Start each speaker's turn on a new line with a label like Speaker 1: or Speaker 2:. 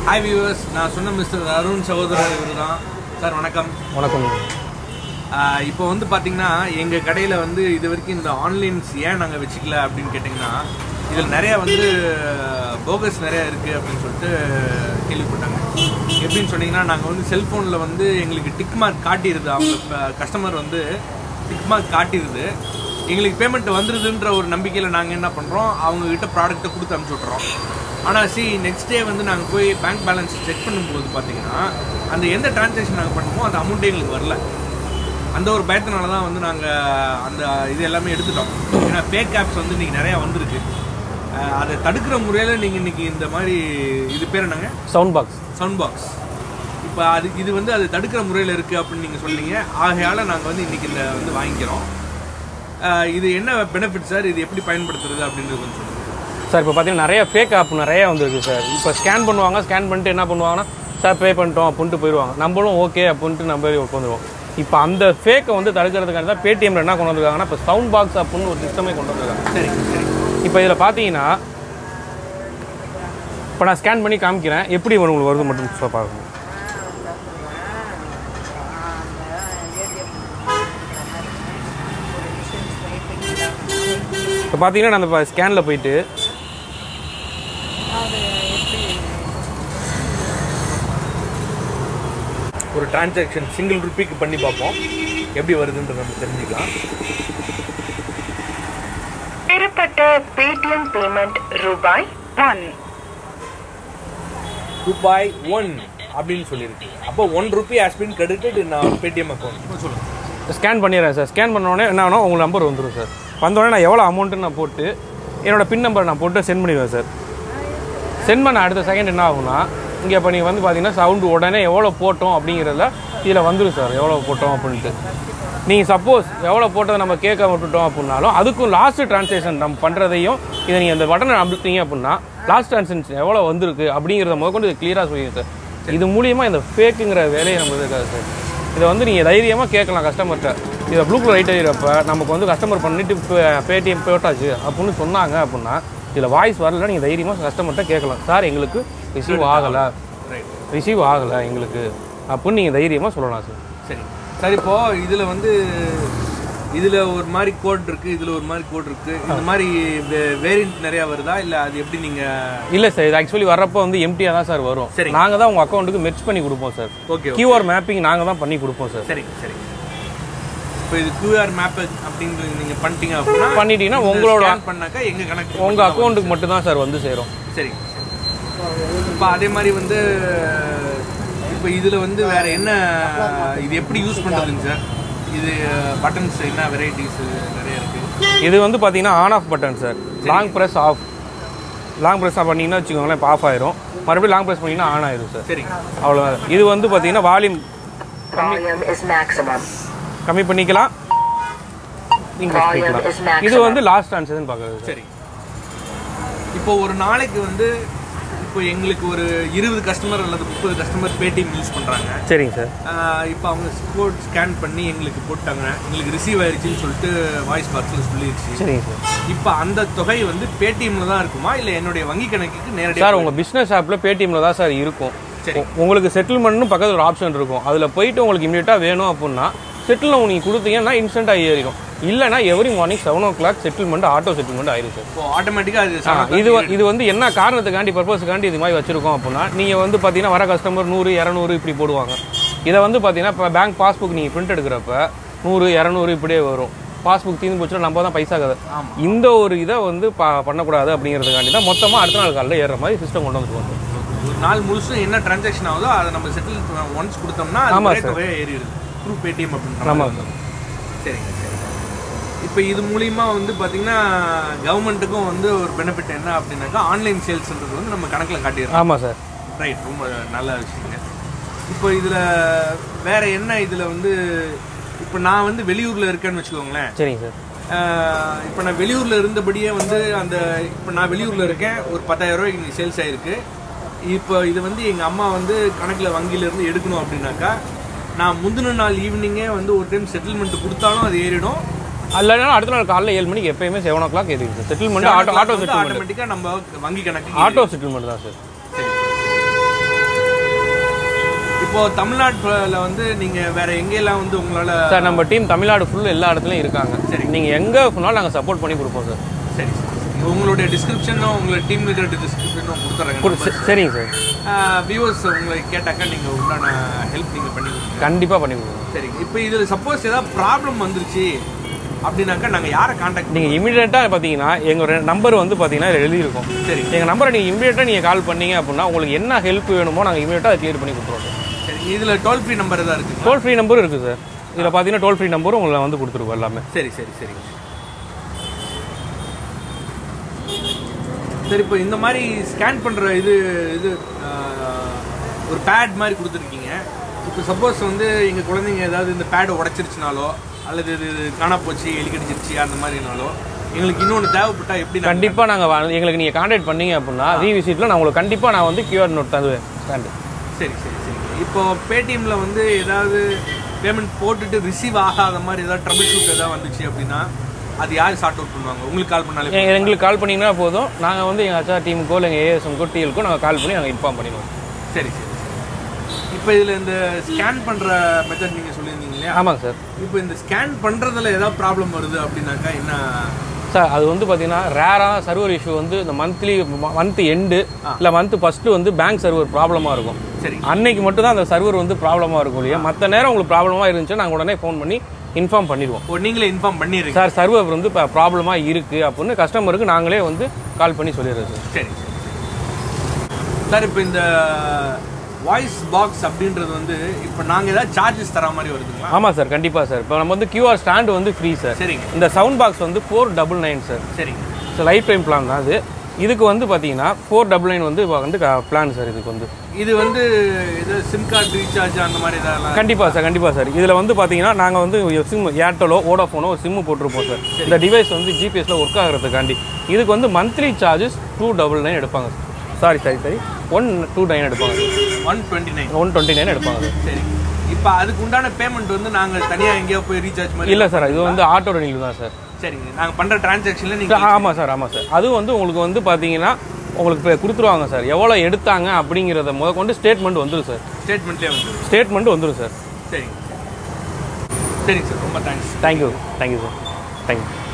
Speaker 1: Hi viewers நான் சொன்ன mister Arun சகோதரர் இவர் தான் சார் வணக்கம்
Speaker 2: வணக்கம்
Speaker 1: ஆஹ் இப்போ வந்து பார்த்தீங்கன்னா எங்கள் கடையில் வந்து இது வரைக்கும் இந்த ஆன்லைன்ஸ் ஏன் நாங்கள் வச்சுக்கல அப்படின்னு கேட்டிங்கன்னா இதில் நிறையா வந்து போகஸ் நிறையா இருக்குது அப்படின்னு சொல்லிட்டு கேள்விப்பட்டாங்க எப்படின்னு சொன்னீங்கன்னா நாங்கள் வந்து செல்ஃபோனில் வந்து எங்களுக்கு டிக் மார்க் காட்டிடுது அவங்க கஸ்டமர் வந்து டிக் மார்க் காட்டிடுது எங்களுக்கு பேமெண்ட் வந்துடுதுன்ற ஒரு நம்பிக்கையில் நாங்கள் என்ன பண்ணுறோம் அவங்கக்கிட்ட ப்ராடக்ட்டை கொடுத்து அனுப்பிச்சி விட்றோம் ஆனால் சி நெக்ஸ்ட் டே வந்து நாங்கள் போய் பேங்க் பேலன்ஸ் செக் பண்ணும்போது பார்த்தீங்கன்னா அந்த எந்த டிரான்சாக்ஷன் நாங்கள் பண்ணுமோ அந்த அமௌண்ட்டே எங்களுக்கு வரல அந்த ஒரு பயத்தினால தான் வந்து நாங்கள் அந்த இது எல்லாமே எடுத்துட்டோம் ஏன்னா ஃபேக் ஆப்ஸ் வந்து இன்றைக்கி நிறையா வந்திருக்கு அஹ் அதை தடுக்கிற முறையில் நீங்கள் இன்றைக்கி இந்த மாதிரி இது பேர் என்னங்க
Speaker 2: சவுண்ட் பாக்ஸ்
Speaker 1: சவுண்ட் பாக்ஸ் இப்போ அது இது வந்து அது தடுக்கிற முறையில் இருக்குது அப்படின்னு நீங்கள் சொன்னீங்க ஆகையால் நாங்கள் வந்து இன்றைக்கி இந்த வந்து வாங்கிக்கிறோம் அஹ் இது என்ன பெனிஃபிட் சார் இது எப்படி பயன்படுத்துறது அப்படின்றது கொஞ்சம் சொல்லுங்கள்
Speaker 2: சார் இப்போ பார்த்தீங்கன்னா நிறைய ஃபேக் ஆப் நிறைய வந்திருக்கு சார் இப்போ ஸ்கேன் பண்ணுவாங்க ஸ்கேன் பண்ணிட்டு என்ன பண்ணுவாங்கன்னா சார் பே பண்ணிட்டோம் அப்படின்ட்டு போயிடுவாங்க நம்மளும் ஓகே அப்படின்ட்டு நம்ம உட்காந்துருவோம் இப்போ அந்த ஃபேக்கை வந்து தடுக்கிறதுக்காக தான் பேடிஎம்ல என்ன கொண்டு வந்திருக்காங்கன்னா இப்போ சவுண்ட் பாக்ஸ் அப்படின்னு ஒரு சிஸ்டமே கொண்டு வந்திருக்காங்க
Speaker 1: சரி சரி
Speaker 2: இப்போ இதில் பார்த்தீங்கன்னா இப்போ நான் ஸ்கேன் பண்ணி காமிக்கிறேன் எப்படி உங்களுக்கு வருது மட்டும் சொல்ல பார்க்கணும் இப்போ பார்த்தீங்கன்னா நான் அந்த ஸ்கேனில் போயிட்டு
Speaker 1: ஒரு டிரான்சாக்ஷன் சிங்கிள் ருப்பிக்கு பண்ணி பார்ப்போம் எப்படி வருதுன்றது நம்ம தெரிஞ்சுக்கலாம்
Speaker 3: பெறப்பட்ட பேடிஎம் பேமெண்ட் ரூபாய் ஒன்
Speaker 1: ரூபாய் ஒன் அப்படின்னு சொல்லியிருக்கு அப்போ one rupee has been credited நான் பேடிஎம் அக்கௌண்ட் சொல்லுங்கள்
Speaker 2: ஸ்கேன் பண்ணிடுறேன் சார் ஸ்கேன் பண்ண உடனே என்ன ஆகும் உங்கள் நம்பர் வந்துடும் சார் வந்தோடனே நான் எவ்வளோ அமௌண்ட்டு நான் போட்டு என்னோட பின் நம்பர் நான் போட்டு சென்ட் பண்ணிடுவேன் சார் சென்ட் பண்ண அடுத்த செகண்ட் என்ன ஆகும்னா இங்கே இப்போ நீங்கள் வந்து பார்த்தீங்கன்னா சவுண்டு உடனே எவ்வளோ போட்டோம் அப்படிங்கிறதுல இதில் வந்துடும் சார் எவ்வளோ போட்டோம் அப்படின்ட்டு நீங்கள் சப்போஸ் எவ்வளோ போட்டதை நம்ம கேட்க விட்டுட்டோம் அப்படின்னாலும் அதுக்கும் லாஸ்ட் டிரான்சாக்ஷன் நம்ம பண்ணுறதையும் இதை நீங்கள் அந்த பட்டனை அமுத்தீங்க அப்படின்னா லாஸ்ட் டிரான்சாக்ஷன் எவ்வளோ வந்திருக்கு அப்படிங்கிறத முதற்கொண்டு இது கிளியராக சொல்லிடுங்க சார் இது மூலியமா இந்த ஃபேக்குங்கிற வேலையை நம்ம இருக்காது சார் இதை வந்து நீங்கள் தைரியமாக கேட்கலாம் கஸ்டமர்கிட்ட இதை ப்ளூ கலர் லைட் எறிகிறப்ப நமக்கு வந்து கஸ்டமர் பண்ணிட்டு பேடிஎம் போட்டாச்சு அப்படின்னு சொன்னாங்க அப்படின்னா இதில் வாய்ஸ் வரல நீங்கள் தைரியமாக கஸ்டமர்கிட்ட கேட்கலாம் சார் எங்களுக்கு ரிசீவ் ஆகலை
Speaker 1: ரைட்
Speaker 2: ரிசீவ் ஆகலை எங்களுக்கு அப்படின்னு நீங்கள் தைரியமாக சொல்லலாம் சார்
Speaker 1: சரி சார் இப்போ இதுல வந்து இதுல ஒரு மாதிரி கோட் இருக்கு இதுல ஒரு மாதிரி கோட் இருக்கு இந்த மாதிரி வேரியன்ட் நிறைய வருதா இல்ல அது எப்படி நீங்க
Speaker 2: இல்லை சார் இது ஆக்சுவலி வரப்போ வந்து எம்டியாக தான் சார் வரும்
Speaker 1: சரி.
Speaker 2: நாங்கள் தான் உங்கள் அக்கௌண்ட்டுக்கு மெர்ச் பண்ணி கொடுப்போம் சார்
Speaker 1: ஓகே
Speaker 2: கியூஆர் மேப்பிங் நாங்கள் தான் பண்ணி கொடுப்போம் சார்
Speaker 1: சரி சரி இப்போ இது QR மேப் அப்படிங்கிறது நீங்க பண்ணிட்டீங்க அப்படின்னா
Speaker 2: பண்ணிட்டீங்கன்னா உங்களோட
Speaker 1: scan பண்ணாக்கா எங்க கணக்கு
Speaker 2: உங்கள் அக்கௌண்ட்டுக்கு மட்டும் தான் சார் வந்து சேரும்
Speaker 1: சரி இப்போ அதே மாதிரி வந்து இப்போ இதுல வந்து வேற என்ன இது எப்படி யூஸ் பண்றதுங்க சார் இது பட்டன்ஸ் என்ன வெரைட்டிஸ் நிறைய இருக்கு
Speaker 2: இது வந்து பார்த்தீங்கன்னா on off button sir long press off long press பண்ணிங்கன்னா வச்சுக்கோங்களேன் இப்போ ஆஃப் ஆயிரும் மறுபடியும் லாங் ப்ரெஸ் பண்ணிங்கன்னா ஆன் ஆயிரும் சார்
Speaker 1: சரிங்க
Speaker 2: அவ்வளோதான் இது வந்து பார்த்தீங்கன்னா வால்யூம்
Speaker 3: Volume is maximum.
Speaker 2: கம்மி பண்ணிக்கலாம் increase
Speaker 3: Volume is
Speaker 2: பண்ணிக்கலாம்
Speaker 3: maximum.
Speaker 2: இது வந்து லாஸ்ட் ஆன்சர்னு பார்க்குறது சார்
Speaker 1: சரி இப்போ ஒரு நாளைக்கு வந்து இப்போ எங்களுக்கு ஒரு இருபது கஸ்டமர் அல்லது முப்பது கஸ்டமர் பேடிஎம் யூஸ் பண்ணுறாங்க
Speaker 2: சரிங்க சார்
Speaker 1: இப்போ அவங்க கோட் ஸ்கேன் பண்ணி எங்களுக்கு போட்டாங்க எங்களுக்கு ரிசீவ் ஆயிருச்சுன்னு சொல்லிட்டு வாய்ஸ் பாக்ஸில் சொல்லிடுச்சு
Speaker 2: சரிங்க சார்
Speaker 1: இப்போ அந்த தொகை வந்து பேடிஎம்ல தான் இருக்குமா இல்லை என்னுடைய வங்கி கணக்குக்கு
Speaker 2: சார்
Speaker 1: நேரடியாக
Speaker 2: உங்கள் பிஸ்னஸ் ஆப்பில் பேடிஎம்ல தான் சார் இருக்கும்
Speaker 1: சரி.
Speaker 2: உ- உங்களுக்கு செட்டில்மெண்ட்னு பக்கத்தில் ஒரு ஆப்ஷன் இருக்கும் அதில் போயிட்டு உங்களுக்கு இமீடியட்டாக வேணும் அப்படின்னா செட்டில் நீங்கள் கொடுத்தீங்கன்னா இன்ஸ்டன்ட்டாக ஏறிடும் இல்லைனா every morning seven o'clock settlement auto settlement ஆயிரும் சார்
Speaker 1: இப்போ ஆட்டோமேட்டிக்காக அது
Speaker 2: ஆ,
Speaker 1: seven
Speaker 2: இது
Speaker 1: o'clock
Speaker 2: வ- இது வந்து என்ன காரணத்துக்காண்டி பர்பஸுக்காண்டி இது மாதிரி வச்சிருக்கோம் அப்படின்னா நீங்கள் வந்து பார்த்தீங்கன்னா வர கஸ்டமர் நூறு இரநூறு இப்படி போடுவாங்க இதை வந்து பார்த்தீங்கன்னா இப்போ பேங்க் பாஸ்புக் நீங்கள் பிரிண்ட் எடுக்கிறப்ப நூறு இரநூறு இப்படியே வரும் பாஸ்புக் தீர்ந்து போச்சுன்னா நம்ம தான் பைசா கதை
Speaker 1: ஆமா.
Speaker 2: இந்த ஒரு இதை வந்து ப- பண்ணக்கூடாது அப்படிங்கிறதுக்காண்டி தான் மொத்தமாக அடுத்த நாள் காலையில் ஏறுற மாதிரி சிஸ்டம் கொண்டு வந்துருவோம்
Speaker 1: ஒரு நாள் முழுசும் என்ன டிரான்சாக்ஷன் ஆகுதோ அதை நம்ம செட்டில் ஒன்ஸ் கொடுத்தோம்னா அது
Speaker 2: ஆமா
Speaker 1: ஒரே
Speaker 2: சார்.
Speaker 1: தொகையாக ஏறிடுது த்ரூ பேடிஎம் அப்படின்ற
Speaker 2: ஆமா
Speaker 1: மாதிரி வந்துரும். சரிங்க சரி இப்போ இது மூலியமா வந்து பார்த்தீங்கன்னா கவர்மெண்ட்டுக்கும் வந்து ஒரு பெனிஃபிட் என்ன அப்படின்னாக்கா ஆன்லைன் சேல்ஸ்ன்றது வந்து நம்ம கணக்கில் காட்டிடுறோம்
Speaker 2: ஆமாம் சார்
Speaker 1: ரைட் ரொம்ப நல்ல விஷயங்க இப்போ இதில் வேற என்ன இதில் வந்து இப்போ நான் வந்து வெளியூரில் இருக்கேன்னு வச்சுக்கோங்களேன்
Speaker 2: சரிங்க சார்
Speaker 1: ஆஹ் இப்போ நான் வெளியூரில் இருந்தபடியே வந்து அந்த இப்போ நான் வெளியூரில் இருக்கேன் ஒரு பத்தாயிரம் ரூபாய்க்கு இன்னைக்கு சேல்ஸ் ஆயிருக்கு இப்போ இது வந்து எங்கள் அம்மா வந்து கணக்கில் வங்கியிலேருந்து எடுக்கணும் அப்படின்னாக்கா நான் முந்தின நாள் ஈவினிங்கே வந்து ஒரு டைம் செட்டில்மெண்ட் கொடுத்தாலும் அது ஏறிடும்
Speaker 2: இல்லைனா அடுத்த நாள் காலைல ஏழு மணிக்கு எப்பயுமே செவன் ஓ கிளாக் ஏறிடுது sir settlement auto auto settlement
Speaker 1: ஆட்டோமேட்டிக்காக நம்ம வங்கி கணக்கு
Speaker 2: ஆட்டோ செட்டில்மெண்ட் தான் சார்
Speaker 1: சரி இப்போ தமிழ்நாட்டுல வந்து நீங்க வேற எங்கெல்லாம் வந்து உங்களால
Speaker 2: சார் நம்ம டீம் தமிழ்நாடு ஃபுல் எல்லா இடத்துலையும் இருக்காங்க
Speaker 1: சரி.
Speaker 2: நீங்கள் எங்கே சொன்னாலும் நாங்கள் சப்போர்ட் பண்ணி கொடுப்போம் சார்
Speaker 1: சரி சரி. உங்களுடைய டிஸ்கிரிப்ஷனும் உங்களோட டீம் லீடர் டிஸ்கிரிப்ஷனும் கொடுத்துறேங்க
Speaker 2: கொடு- சரி- சரிங்க சார்
Speaker 1: வியூவர்ஸ் உங்களை கேட்டாக்கா நீங்க உண்டான ஹெல்ப் நீங்க பண்ணி கொடுங்க
Speaker 2: கண்டிப்பாக பண்ணி கொடுப்போம்
Speaker 1: சரி இப்போ இதுல சப்போஸ் ஏதாவது ப்ராப்ளம் வந்துருச்சு அப்படின்னாக்கா நாங்க யாரை காண்டாக்ட்
Speaker 2: நீங்கள் இமீடியட்டாக பார்த்தீங்கன்னா எங்கள் நம்பர் வந்து பார்த்தீங்கன்னா இதுல எழுதியிருக்கும்
Speaker 1: சரி
Speaker 2: எங்கள் நம்பரை நீங்கள் இமீடியட்டாக நீங்கள் கால் பண்ணீங்க அப்படின்னா உங்களுக்கு என்ன ஹெல்ப் வேணுமோ நாங்கள் இமீடியட்டாக அதை கிளியர் பண்ணி கொடுத்துருவோம் சார்
Speaker 1: சரி இதுல டோல் ஃப்ரீ நம்பர் ஏதாவது இருக்குங்களா
Speaker 2: டோல் ஃப்ரீ நம்பரும் இருக்குது சார் இதில் பார்த்தீங்கன்னா டோல் ஃப்ரீ நம்பரும் உங்களை வந்து கொடுத்துருவோம் எல்லாமே
Speaker 1: சரி சரி சரி சரி இப்போ இந்த மாதிரி ஸ்கேன் பண்ற இது இது ஆஹ், ஒரு பேட் மாதிரி கொடுத்துருக்கீங்க இப்போ சப்போஸ் வந்து எங்க குழந்தைங்க ஏதாவது இந்த பேடை உடைச்சிருச்சுனாலோ அல்லது இது காணா போச்சு எலி கடிச்சிருச்சு அந்த மாதிரினாலோ எங்களுக்கு இன்னொன்று தேவைப்பட்டா எப்படி நாங்க-
Speaker 2: கண்டிப்பாக நாங்கள் எங்களுக்கு நீங்கள் கான்டாக்ட் பண்ணீங்க அப்படின்னா வி விசிட்டில் நான் உங்களுக்கு கண்டிப்பாக நான் வந்து கியூஆர் நோட் தருவேன் ஸ்டாண்டு
Speaker 1: சரி சரி சரி இப்போ பேடிஎம்ல வந்து ஏதாவது பேமெண்ட் போட்டுட்டு ரிசீவ் ஆகாத மாதிரி ஏதாவது ட்ரபிள் ஷூட் ஏதாவது வந்துச்சு அப்படின்னா அது யார் சார்ட் அவுட் பண்ணுவாங்க உங்களுக்கு கால் பண்ணாலே
Speaker 2: எ- எங்களுக்கு கால் பண்ணிங்கன்னா போதும் நாங்கள் வந்து எங்கள் அச்சா டீமுக்கோ இல்லை எங்கள் ஏஎஸ்எம்க்கோ டிஎல்க்கோ நாங்கள் கால் பண்ணி நாங்கள் இன்ஃபார்ம் பண்ணிடுவோம்
Speaker 1: சரி சரி இப்போ இதில் இந்த ஸ்கேன் பண்ணுற மெத்தட் நீங்கள் சொல்லியிருந்தீங்க இல்லையா
Speaker 2: ஆமாங்க சார்
Speaker 1: இப்போ இந்த ஸ்கேன் பண்ணுறதுல ஏதாவது ப்ராப்ளம் வருது அப்படின்னாக்கா என்ன
Speaker 2: சார் அது வந்து பார்த்தீங்கன்னா ரேராக சர்வர் இஷ்யூ வந்து இந்த மந்த்லி மந்த் எண்டு இல்லை மந்த் ஃபஸ்ட்டு வந்து பேங்க் சர்வர் ப்ராப்ளமாக இருக்கும்
Speaker 1: சரி
Speaker 2: அன்னைக்கு மட்டும் தான் அந்த சர்வர் வந்து ப்ராப்ளமாக இருக்கும் இல்லையா மற்ற நேரம் உங்களுக்கு ப்ராப்ளமாக இருந்துச்சுன்னா நாங்கள் உடனே ஃபோன் பண்ணி இன்ஃபார்ம் பண்ணிடுவோம்
Speaker 1: ஓ நீங்களே இன்ஃபார்ம் பண்ணிடுறீங்க
Speaker 2: சார் சர்வர் வந்து இப்போ ப்ராப்ளமாக இருக்குது அப்படின்னு கஸ்டமருக்கு நாங்களே வந்து கால் பண்ணி சொல்லிடுறோம் சார்
Speaker 1: சரி சரி சார் இப்போ இந்த வாய்ஸ் பாக்ஸ் அப்படின்றது வந்து இப்போ நாங்கள் ஏதாவது சார்ஜஸ் தர மாதிரி வருதுங்களா
Speaker 2: ஆமாம் சார் கண்டிப்பாக சார் இப்போ நம்ம வந்து கியூஆர் ஸ்டாண்டு வந்து ஃப்ரீ சார்
Speaker 1: சரிங்க
Speaker 2: இந்த சவுண்ட் பாக்ஸ் வந்து ஃபோர் டபுள் நைன் சார்
Speaker 1: சரிங்க
Speaker 2: ஸோ லைஃப் டைம் பிளான் தான் அது இதுக்கு வந்து பார்த்தீங்கன்னா ஃபோர் டபுள் நைன் வந்து இப்போ வந்து பிளான் சார் இதுக்கு வந்து
Speaker 1: இது வந்து இது சிம் கார்டு ரீசார்ஜ் அந்த மாதிரி இதெல்லாம்
Speaker 2: கண்டிப்பாக சார் கண்டிப்பாக சார் இதில் வந்து பார்த்தீங்கன்னா நாங்கள் வந்து சிம் ஏர்டெலோ வோடாஃபோனோ ஒரு சிம்மு போட்டிருப்போம் சார் இந்த டிவைஸ் வந்து ஜிபிஎஸ்ல ஒர்க் ஆகிறதுக்காண்டி இதுக்கு வந்து monthly charges two double nine எடுப்பாங்க sorry sorry sorry one two nine எடுப்பாங்க
Speaker 1: one twenty nine
Speaker 2: one twenty nine எடுப்பாங்க சார்
Speaker 1: சரி இப்போ அதுக்கு உண்டான பேமெண்ட் வந்து நாங்கள் தனியாக எங்கேயோ போய் ரீசார்ஜ் மாதிரி
Speaker 2: இல்லை சார் இது வந்து ஆட்டோ ரெனியூ தான் சார்
Speaker 1: சரிங்க நாங்கள் பண்ணுற டிரான்சாக்ஷனில் நீங்கள்
Speaker 2: ஆமாம் சார் ஆமாம் சார் அதுவும் வந்து உங்களுக்கு வந்து பார்த்தீங்கன்னா உங்களுக்கு இப்போ கொடுத்துருவாங்க சார் எவ்வளோ எடுத்தாங்க அப்படிங்கிறத முத கொண்டு ஸ்டேட்மெண்ட் வந்துடும் சார்
Speaker 1: ஸ்டேட்மெண்ட்லேயே வந்து
Speaker 2: ஸ்டேட்மெண்ட் வந்துடும் சார்
Speaker 1: சரிங்க சரிங்க சார் ரொம்ப thanks
Speaker 2: thank you thank you sir thank you